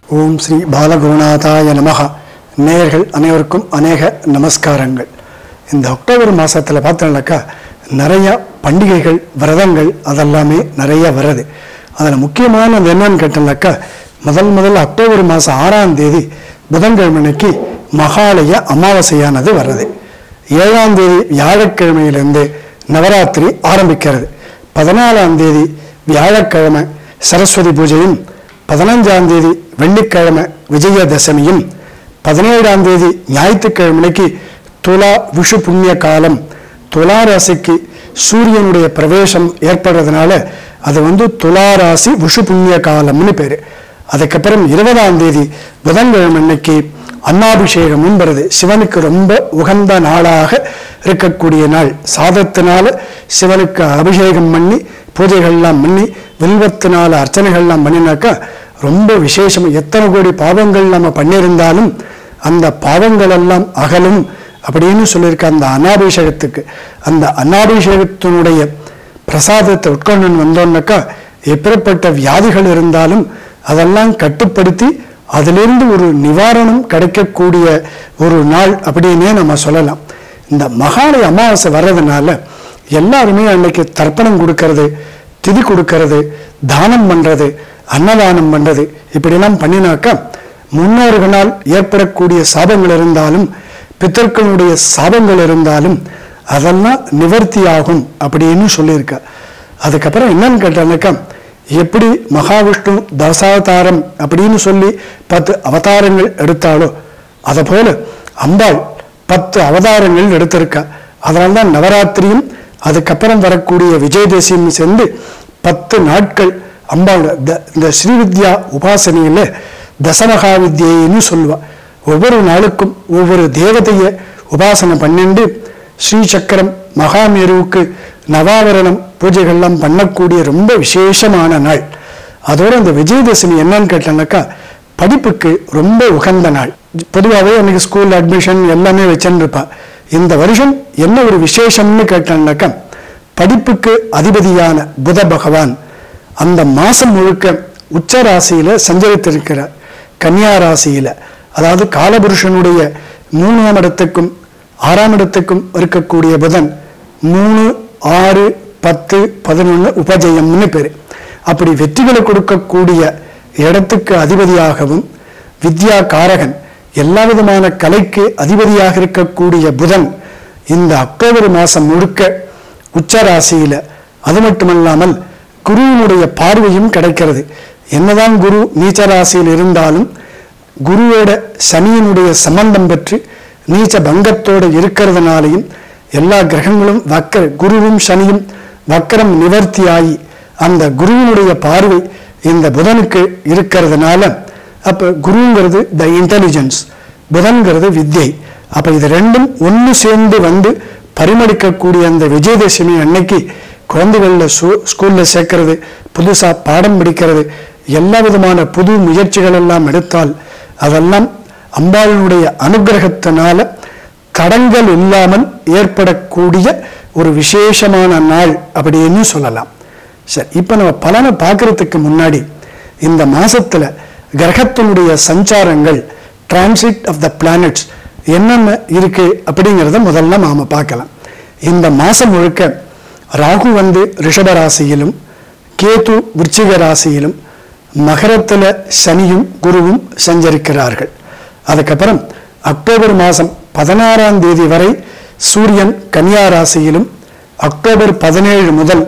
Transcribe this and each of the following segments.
ஓம் ஸ்ரீ பாலகுருநாதாய நமஹ நேயர்கள் அனைவருக்கும் அநேக நமஸ்காரங்கள் இந்த அக்டோபர் மாதத்தில் பார்த்தோம்னாக்கா நிறைய பண்டிகைகள் விரதங்கள் அதெல்லாமே நிறைய வருது அதில் முக்கியமானது என்னன்னு கேட்டோம்னாக்கா முதல் முதல் அக்டோபர் மாதம் ஆறாம் தேதி புதன்கிழமை அன்னைக்கு மகாலய அமாவாசையானது வருது ஏழாம் தேதி வியாழக்கிழமையிலிருந்து நவராத்திரி ஆரம்பிக்கிறது பதினாலாம் தேதி வியாழக்கிழமை சரஸ்வதி பூஜையும் பதினஞ்சாம் தேதி வெள்ளிக்கிழமை விஜயதசமியும் பதினேழாம் தேதி ஞாயிற்றுக்கிழமைக்கு துலா விஷு புண்ணிய காலம் துலா ராசிக்கு சூரியனுடைய பிரவேசம் ஏற்படுறதுனால அது வந்து துலா ராசி விஷு புண்ணிய காலம்னு பேர் அதுக்கப்புறம் இருபதாம் தேதி புதன்கிழமை அன்னைக்கு அன்னாபிஷேகமும் வருது சிவனுக்கு ரொம்ப உகந்த நாளாக இருக்கக்கூடிய நாள் சாதத்தினால சிவனுக்கு அபிஷேகம் பண்ணி பூஜைகள்லாம் பண்ணி வில்வத்தினால அர்ச்சனைகள்லாம் பண்ணினாக்கா ரொம்ப விசேஷம் எத்தனை கோடி பாவங்கள் நம்ம பண்ணியிருந்தாலும் அந்த பாவங்கள் எல்லாம் அகலும் அப்படின்னு சொல்லியிருக்க அந்த அன்னாபிஷேகத்துக்கு அந்த அன்னாபிஷேகத்தினுடைய பிரசாதத்தை உட்கொண்டு வந்தோம்னாக்கா எப்பேற்பட்ட வியாதிகள் இருந்தாலும் அதெல்லாம் கட்டுப்படுத்தி அதிலிருந்து ஒரு நிவாரணம் கிடைக்கக்கூடிய ஒரு நாள் அப்படின்னே நம்ம சொல்லலாம் இந்த மகாலய அமாவாசை வர்றதுனால எல்லாருமே அன்னைக்கு தர்ப்பணம் கொடுக்கறது திதி கொடுக்கறது தானம் பண்றது அன்னதானம் பண்றது இப்படிலாம் பண்ணினாக்கா முன்னோர்களால் ஏற்படக்கூடிய சாபங்கள் இருந்தாலும் பித்தர்களுடைய சாபங்கள் இருந்தாலும் அதெல்லாம் நிவர்த்தி ஆகும் அப்படின்னு சொல்லியிருக்க அதுக்கப்புறம் என்னன்னு கேட்டானாக்கா எப்படி மகாவிஷ்ணு தசாவதாரம் அப்படின்னு சொல்லி பத்து அவதாரங்கள் எடுத்தாலோ அதை போல அம்பாள் பத்து அவதாரங்கள் எடுத்திருக்கா அதனால தான் நவராத்திரியும் அதுக்கப்புறம் வரக்கூடிய விஜயதசமியும் சேர்ந்து பத்து நாட்கள் அம்பாவோட த- இந்த ஸ்ரீவித்யா உபாசனையில் தசமகா வித்யைன்னு சொல்லுவா ஒவ்வொரு நாளுக்கும் ஒவ்வொரு தேவதையை உபாசனை பண்ணிண்டு ஸ்ரீ சக்கரம் மகாமேருவுக்கு நவாவரணம் பூஜைகள்லாம் பண்ணக்கூடிய ரொம்ப விசேஷமான நாள் அதோட அந்த விஜயதசமி என்னன்னு கேட்டோம்னாக்கா படிப்புக்கு ரொம்ப உகந்த நாள் பொதுவாகவே அன்னைக்கு ஸ்கூல் அட்மிஷன் எல்லாமே வச்சுன்னு இருப்பா இந்த வருஷம் என்ன ஒரு விசேஷம்னு கேட்டோம்னாக்கா படிப்புக்கு அதிபதியான புத பகவான் அந்த மாசம் முழுக்க உச்ச ராசியில சஞ்சரித்திருக்கிறார் கன்னியா ராசியில அதாவது காலபுருஷனுடைய மூணாம் இடத்துக்கும் ஆறாம் இடத்துக்கும் இருக்கக்கூடிய புதன் மூணு ஆறு பத்து பதினொன்று உபஜயம்னு பேரு அப்படி வெற்றிகளை கொடுக்கக்கூடிய இடத்துக்கு அதிபதியாகவும் வித்யா காரகன் எல்லா விதமான கலைக்கு அதிபதியாக இருக்கக்கூடிய புதன் இந்த அக்டோபர் மாசம் முழுக்க உச்ச ராசியில அது மட்டுமல்லாமல் குருவினுடைய பார்வையும் கிடைக்கிறது என்னதான் குரு நீச்ச ராசியில் இருந்தாலும் குருவோட சனியினுடைய சம்பந்தம் பெற்று நீச்ச பங்கத்தோடு இருக்கிறதுனாலையும் எல்லா கிரகங்களும் வக்கர குருவும் சனியும் வக்கரம் நிவர்த்தியாகி அந்த குருவினுடைய பார்வை இந்த புதனுக்கு இருக்கிறதுனால அப்ப குருங்கிறது த இன்டெலிஜென்ஸ் புதன்கிறது வித்யை அப்ப இது ரெண்டும் ஒன்று சேர்ந்து வந்து பரிமளிக்கக்கூடிய அந்த விஜயதசமி அன்னைக்கு குழந்தைகளில் சூ ஸ்கூலில் சேர்க்கறது புதுசாக பாடம் படிக்கிறது எல்லா விதமான புது முயற்சிகள் எல்லாம் எடுத்தால் அதெல்லாம் அம்பாளினுடைய அனுகிரகத்தினால தடங்கள் இல்லாமல் ஏற்படக்கூடிய ஒரு விசேஷமான நாள் அப்படின்னு சொல்லலாம் சரி இப்போ நம்ம பலனை பார்க்கறதுக்கு முன்னாடி இந்த மாசத்துல கிரகத்தினுடைய சஞ்சாரங்கள் டிரான்சிட் ஆஃப் த பிளானட்ஸ் என்னென்ன இருக்கு அப்படிங்கிறத முதல்ல நாம பார்க்கலாம் இந்த மாசம் முழுக்க ராகு வந்து ரிஷப ராசியிலும் கேது விருச்சிக ராசியிலும் மகரத்துல சனியும் குருவும் சஞ்சரிக்கிறார்கள் அதுக்கப்புறம் அக்டோபர் மாதம் பதினாறாம் தேதி வரை சூரியன் கன்னியா ராசியிலும் அக்டோபர் பதினேழு முதல்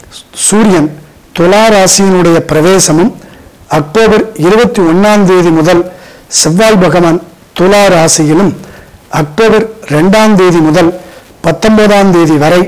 சூரியன் துலா ராசியினுடைய பிரவேசமும் அக்டோபர் இருபத்தி ஒன்னாம் தேதி முதல் செவ்வாய் பகவான் துலா ராசியிலும் அக்டோபர் ரெண்டாம் தேதி முதல் பத்தொன்பதாம் தேதி வரை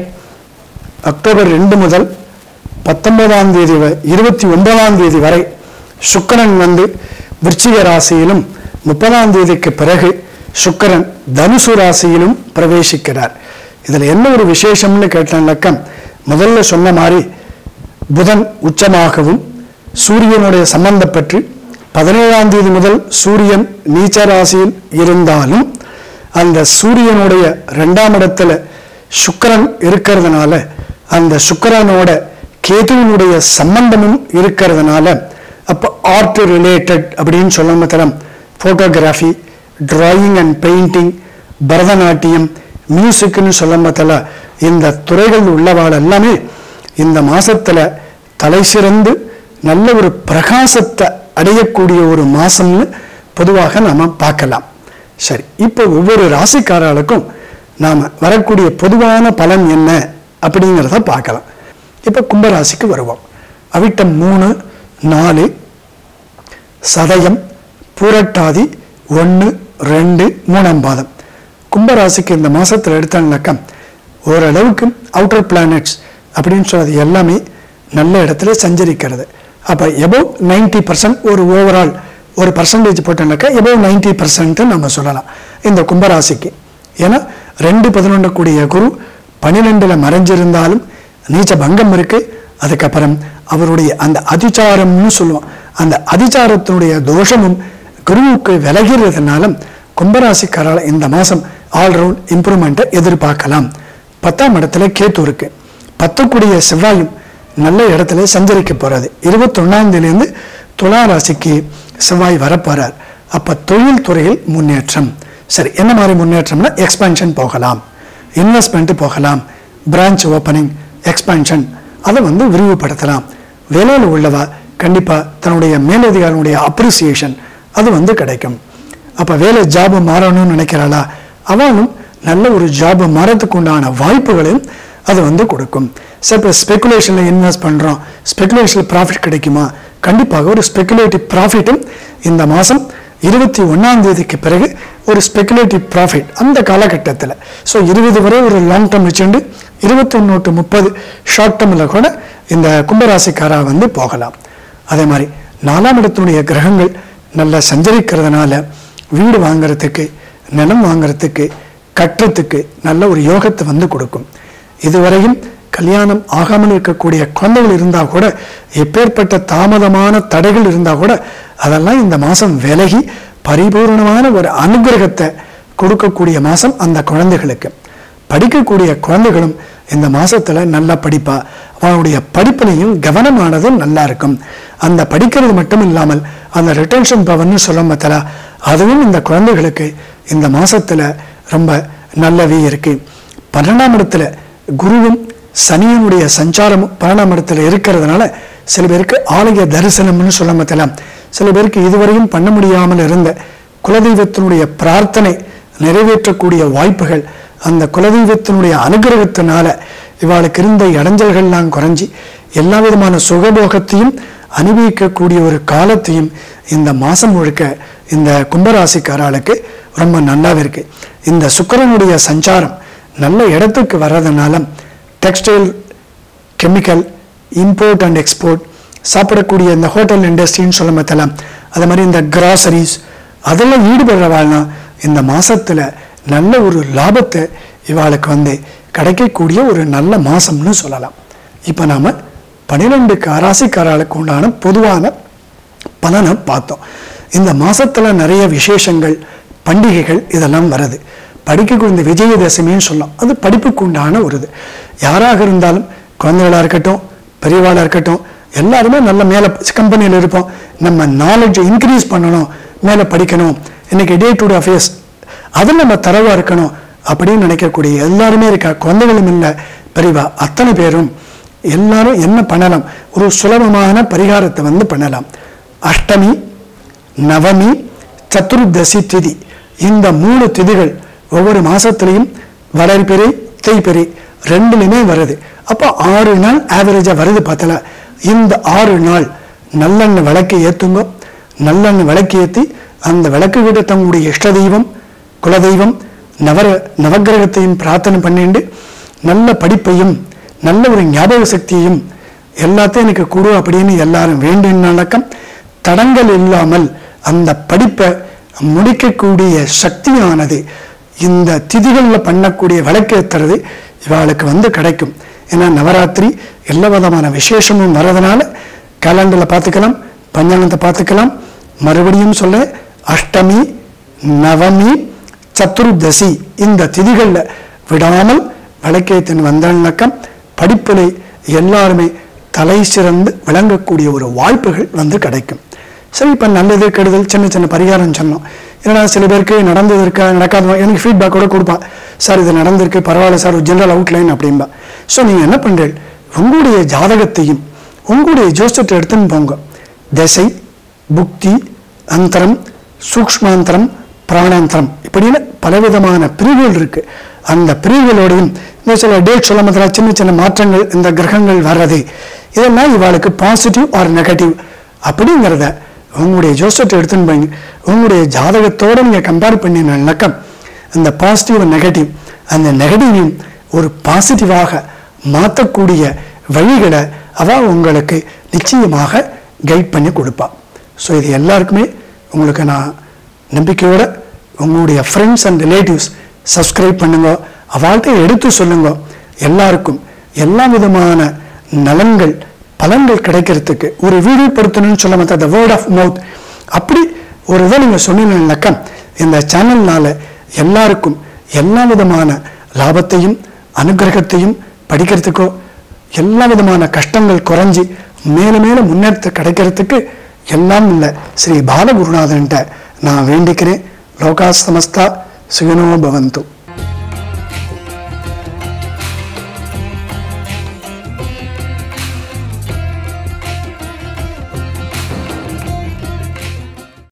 அக்டோபர் ரெண்டு முதல் பத்தொன்பதாம் தேதி வ- இருபத்தி ஒன்பதாம் தேதி வரை சுக்கிரன் வந்து விருச்சிக ராசியிலும் முப்பதாம் தேதிக்கு பிறகு சுக்கிரன் தனுசு ராசியிலும் பிரவேசிக்கிறார் இதுல என்ன ஒரு விசேஷம்னு கேட்டாக்க முதல்ல சொன்ன மாதிரி புதன் உச்சமாகவும் சூரியனுடைய சம்பந்தப்பட்டு பதினேழாம் தேதி முதல் சூரியன் நீச்ச ராசியில் இருந்தாலும் அந்த சூரியனுடைய ரெண்டாம் இடத்துல சுக்கிரன் இருக்கிறதுனால அந்த சுக்கிரனோட கேதுவினுடைய சம்பந்தமும் இருக்கிறதுனால அப்போ ஆர்ட் ரிலேட்டட் அப்படின்னு சொல்ல மாத்திரம் photography drawing and painting Bharatanatyam மியூசிக்னு சொல்ல மாத்தல இந்த துறைகள் உள்ளவாள் எல்லாமே இந்த மாசத்துல தலை சிறந்து நல்ல ஒரு பிரகாசத்தை அடையக்கூடிய ஒரு மாசம்னு பொதுவாக நாம பார்க்கலாம் சரி இப்போ ஒவ்வொரு ராசிக்காரர்களுக்கும் நாம வரக்கூடிய பொதுவான பலன் என்ன அப்படிங்கிறத பார்க்கலாம் இப்போ கும்பராசிக்கு வருவோம் அவிட்டம் மூணு நாலு சதயம் பூரட்டாதி ஒன்று ரெண்டு மூணாம் பாதம் கும்பராசிக்கு இந்த மாசத்துல எடுத்தாங்கனாக்கா ஓரளவுக்கு அவுட்டர் பிளானட்ஸ் அப்படின்னு சொல்றது எல்லாமே நல்ல இடத்துல சஞ்சரிக்கிறது அப்போ எபோவ் நைன்டி பர்சன்ட் ஒரு ஓவரால் ஒரு பர்சன்டேஜ் போட்டோம்னாக்கா எபோவ் நைன்டி பர்சன்ட் நம்ம சொல்லலாம் இந்த கும்பராசிக்கு ஏன்னா ரெண்டு பதினொன்று கூடிய குரு பன்னிரெண்டுல மறைஞ்சிருந்தாலும் நீச்ச பங்கம் இருக்கு அதுக்கப்புறம் அவருடைய அந்த அதிச்சாரம்னு சொல்லுவோம் அந்த அதிச்சாரத்தினுடைய தோஷமும் குருவுக்கு விலகிறதுனால கும்பராசிக்காரால் இந்த மாசம் ஆல்ரவுண்ட் இம்ப்ரூவ்மெண்ட்டை எதிர்பார்க்கலாம் பத்தாம் இடத்துல கேத்து இருக்கு பத்துக்குடிய செவ்வாயும் நல்ல இடத்துல சஞ்சரிக்க போறாது இருபத்தொன்னாம் தேதியிலேருந்து துலா ராசிக்கு செவ்வாய் வரப்போறார் அப்ப தொழில் துறையில் முன்னேற்றம் சரி என்ன மாதிரி முன்னேற்றம்னா எக்ஸ்பான்ஷன் போகலாம் இன்வெஸ்ட்மெண்ட் போகலாம் பிரான்ச் ஓப்பனிங் எக்ஸ்பான்ஷன் அதை வந்து விரிவுபடுத்தலாம் வேலையில் உள்ளவா கண்டிப்பா தன்னுடைய மேலதிகாரினுடைய அப்ரிசியேஷன் அது வந்து கிடைக்கும் அப்ப வேலை ஜாப் மாறணும்னு நினைக்கிறாளா அவனும் நல்ல ஒரு ஜாப் மாறத்துக்கு உண்டான வாய்ப்புகளையும் அது வந்து கொடுக்கும் சார் இப்போ ஸ்பெகுலேஷனில் இன்வெஸ்ட் பண்ணுறோம் ஸ்பெகுலேஷனில் ப்ராஃபிட் கிடைக்குமா கண்டிப்பாக ஒரு ஸ்பெகுலேட்டிவ் ப்ராஃபிட்டும் இந்த மாதம் இருபத்தி ஒன்றாம் தேதிக்கு பிறகு ஒரு ஸ்பெகுலேட்டிவ் ப்ராஃபிட் அந்த காலகட்டத்தில் ஸோ இருபது வரை ஒரு லாங் டேர்ம் வச்சுண்டு இருபத்தி ஒன்று டு முப்பது ஷார்ட் டேர்மில் கூட இந்த கும்பராசிக்காரா வந்து போகலாம் அதே மாதிரி நாலாம் இடத்தினுடைய கிரகங்கள் நல்லா சஞ்சரிக்கிறதுனால வீடு வாங்குறதுக்கு நிலம் வாங்குறதுக்கு கட்டுறதுக்கு நல்ல ஒரு யோகத்தை வந்து கொடுக்கும் இதுவரையும் கல்யாணம் ஆகாமல் இருக்கக்கூடிய குழந்தைகள் இருந்தால் கூட எப்பேற்பட்ட தாமதமான தடைகள் இருந்தால் கூட அதெல்லாம் இந்த மாதம் விலகி பரிபூர்ணமான ஒரு அனுகிரகத்தை கொடுக்கக்கூடிய மாதம் அந்த குழந்தைகளுக்கு படிக்கக்கூடிய குழந்தைகளும் இந்த மாசத்துல நல்லா படிப்பா அவனுடைய படிப்புலையும் கவனமானது நல்லா இருக்கும் அந்த படிக்கிறது மட்டும் இல்லாமல் அந்த ரிட்டன்ஷன் பவர்னு சொல்ல மத்தல அதுவும் இந்த குழந்தைகளுக்கு இந்த மாசத்துல ரொம்ப நல்லவே இருக்கு பன்னெண்டாம் இடத்துல குருவும் சனியினுடைய சஞ்சாரமும் பன்னெண்டாம் இடத்துல இருக்கிறதுனால சில பேருக்கு ஆலய தரிசனம்னு சொல்ல மத்தலாம் சில பேருக்கு இதுவரையும் பண்ண முடியாமல் இருந்த குலதெய்வத்தினுடைய பிரார்த்தனை நிறைவேற்றக்கூடிய வாய்ப்புகள் அந்த குலதெய்வத்தினுடைய அனுகிரகத்தினால இவாளுக்கு இருந்த இடைஞ்சல்கள்லாம் குறைஞ்சி எல்லா விதமான சுகபோகத்தையும் அனுபவிக்கக்கூடிய ஒரு காலத்தையும் இந்த மாசம் முழுக்க இந்த கும்பராசிக்காராளுக்கு ரொம்ப நல்லாவே இருக்கு இந்த சுக்கிரனுடைய சஞ்சாரம் நல்ல இடத்துக்கு வர்றதுனால textile chemical import and export சாப்பிடக்கூடிய இந்த ஹோட்டல் இண்டஸ்ட்ரின்னு சொல்ல மத்தலாம் அது மாதிரி இந்த கிராசரிஸ் அதெல்லாம் ஈடுபடுறவாள்னா இந்த மாசத்துல நல்ல ஒரு லாபத்தை இவாளுக்கு வந்து கிடைக்கக்கூடிய ஒரு நல்ல மாசம்னு சொல்லலாம் இப்போ நாம பன்னிரெண்டு ராசிக்காரர்களுக்கு உண்டான பொதுவான பலனை பார்த்தோம் இந்த மாசத்துல நிறைய விசேஷங்கள் பண்டிகைகள் இதெல்லாம் வருது படிக்கக்கூடிய இந்த விஜயதசமின்னு சொல்லலாம் அது படிப்புக்கு உண்டான ஒரு இது யாராக இருந்தாலும் குழந்தைகளா இருக்கட்டும் பெரியவாளா இருக்கட்டும் எல்லாருமே நல்ல மேலே கம்பெனியில் இருப்போம் நம்ம நாலேஜை இன்க்ரீஸ் பண்ணணும் மேலே படிக்கணும் இன்னைக்கு டே டு டே அஃபேர்ஸ் அது நம்ம தரவா இருக்கணும் அப்படின்னு நினைக்கக்கூடிய எல்லாருமே இருக்கா குழந்தைகளும் இல்லை பெரியவா அத்தனை பேரும் எல்லாரும் என்ன பண்ணலாம் ஒரு சுலபமான பரிகாரத்தை வந்து பண்ணலாம் அஷ்டமி நவமி சத்துர்தசி திதி இந்த மூணு திதிகள் ஒவ்வொரு மாசத்துலையும் வளர்பிறை தேய்பிறை ரெண்டுலையுமே வருது அப்போ ஆறு நாள் ஆவரேஜா வருது பார்த்தல இந்த ஆறு நாள் நல்லெண்ணெய் விளக்கு ஏத்துங்க நல்லெண்ணெய் விளக்கு ஏற்றி அந்த விளக்கு கிட்ட தங்களுடைய இஷ்ட தெய்வம் குலதெய்வம் நவர நவக்கிரகத்தையும் பிரார்த்தனை பண்ணிண்டு நல்ல படிப்பையும் நல்ல ஒரு ஞாபக சக்தியையும் எல்லாத்தையும் எனக்கு கொடு அப்படின்னு எல்லாரும் வேண்டினாலக்கம் தடங்கள் இல்லாமல் அந்த படிப்பை முடிக்கக்கூடிய சக்தியானது இந்த திதிகளில் பண்ணக்கூடிய விளக்கேற்றுறது இவாளுக்கு வந்து கிடைக்கும் ஏன்னா நவராத்திரி எல்லா விதமான விசேஷமும் வர்றதுனால கேலண்டரில் பார்த்துக்கலாம் பஞ்சாங்கத்தை பார்த்துக்கலாம் மறுபடியும் சொல்ல அஷ்டமி நவமி சத்துர்தசி இந்த திதிகளில் விடாமல் விளக்கேற்றின் வந்தாள்னாக்கம் படிப்பில் எல்லாருமே தலை சிறந்து விளங்கக்கூடிய ஒரு வாய்ப்புகள் வந்து கிடைக்கும் சரி இப்போ நல்லது கெடுதல் சின்ன சின்ன பரிகாரம் சொன்னோம் ஏன்னா சில பேருக்கு நடந்தது இருக்கா நடக்காத எனக்கு ஃபீட்பேக் கூட கொடுப்பா சார் இது நடந்திருக்கு பரவாயில்ல சார் ஒரு ஜென்ரல் அவுட்லைன் அப்படின்பா ஸோ நீங்கள் என்ன பண்ணுறீங்க உங்களுடைய ஜாதகத்தையும் உங்களுடைய ஜோசியத்தை எடுத்துன்னு போங்க திசை புக்தி அந்தரம் சூக்ஷ்மாந்தரம் பிராணாந்தரம் இப்படின்னு பலவிதமான பிரிவுகள் இருக்கு அந்த பிரிவுகளோடையும் இந்த சில டேட் சொல்ல மாதிரி சின்ன சின்ன மாற்றங்கள் இந்த கிரகங்கள் வர்றது இதெல்லாம் இவாளுக்கு பாசிட்டிவ் ஆர் நெகட்டிவ் அப்படிங்கிறத உங்களுடைய ஜோசத்தை எடுத்துன்னு போய் உங்களுடைய ஜாதகத்தோடு நீங்கள் கம்பேர் பண்ணினாக்க அந்த பாசிட்டிவ் நெகட்டிவ் அந்த நெகட்டிவையும் ஒரு பாசிட்டிவாக மாற்றக்கூடிய வழிகளை அவ உங்களுக்கு நிச்சயமாக கைட் பண்ணி கொடுப்பா ஸோ இது எல்லாருக்குமே உங்களுக்கு நான் நம்பிக்கையோட உங்களுடைய ஃப்ரெண்ட்ஸ் அண்ட் ரிலேட்டிவ்ஸ் சப்ஸ்கிரைப் பண்ணுங்க அவள்கிட்ட எடுத்து சொல்லுங்க எல்லாருக்கும் எல்லா விதமான நலன்கள் பலன்கள் கிடைக்கிறதுக்கு ஒரு வீடுபடுத்தணும்னு சொல்ல மாட்டா த வேர்ட் ஆஃப் மவுத் அப்படி ஒரு இதை நீங்கள் சொன்னீங்கன்னாக்கா இந்த சேனல்னால எல்லாருக்கும் எல்லா விதமான லாபத்தையும் அனுகிரகத்தையும் படிக்கிறதுக்கோ எல்லா விதமான கஷ்டங்கள் குறைஞ்சி மேலும் மேலும் முன்னேற்ற கிடைக்கிறதுக்கு எல்லாம் இல்லை ஸ்ரீ பாலகுருநாதன்ட்ட நான் வேண்டிக்கிறேன் லோகா சமஸ்தா சுகனோ பவந்து